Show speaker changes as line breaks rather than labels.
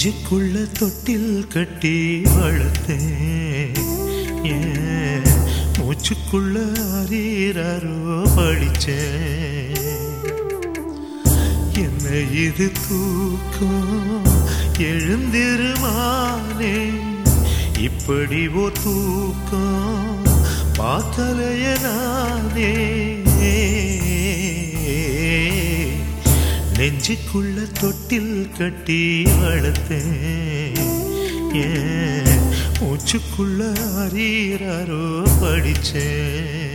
நெஞ்சுக்குள்ள தொட்டில் கட்டி வளர்த்தேன் ஏன் மூச்சுக்குள்ள அரீரோ படிச்சேன் என்ன இது தூக்கம் எழுந்திருமானே இப்படி ஓ தூக்கம் பார்த்தலைய நானே நெஞ்சுக்குள்ள தொட்டில் கட்டி வளர்த்தேன் ஏன் மூச்சுக்குள்ள அரீரோ படிச்சேன்